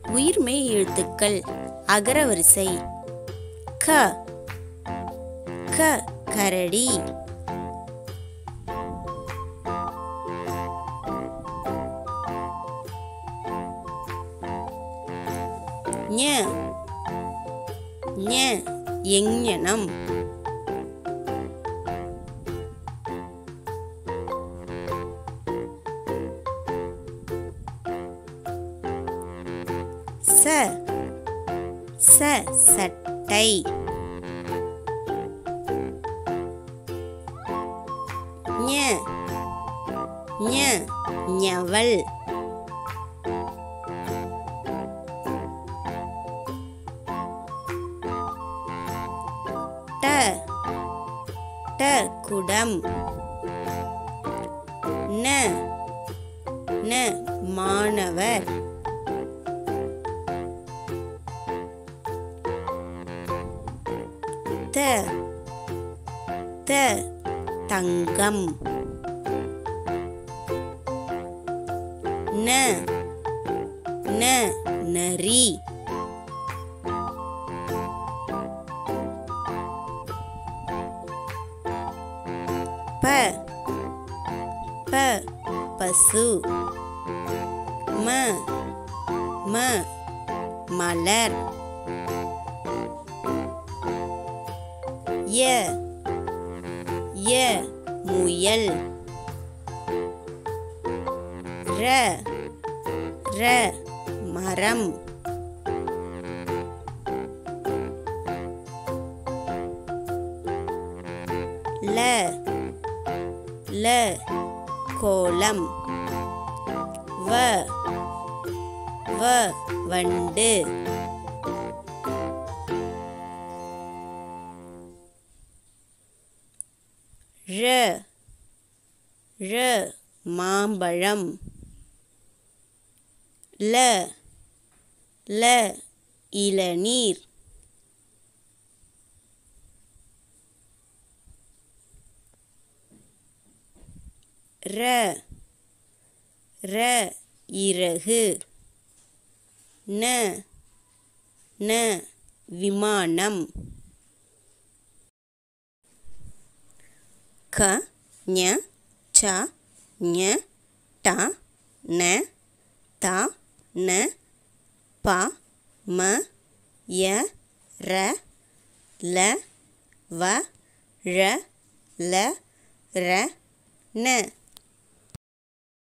உயிர்மெய் எழுத்துக்கள் அகரவரிசை க க கரடி ஞ ஞ எங்ஞனம் ச ச சட்டை ஞ ஞ ஞவல் ட ட குடம் ந ந மாணவர் த த தங்கம் ந ந நரி ப ப பசு ம ம மலர் ய ய முயல் ர ர மரம் ல ல கோலம் வ வ வண்டு ழ ழ மாம்பழம் ல ல இளநீர் ர ர இறகு ந ந விமானம் க ஞ ச ஞ ட ந த ந ப ம ய ர ல வ ழ ல ர ந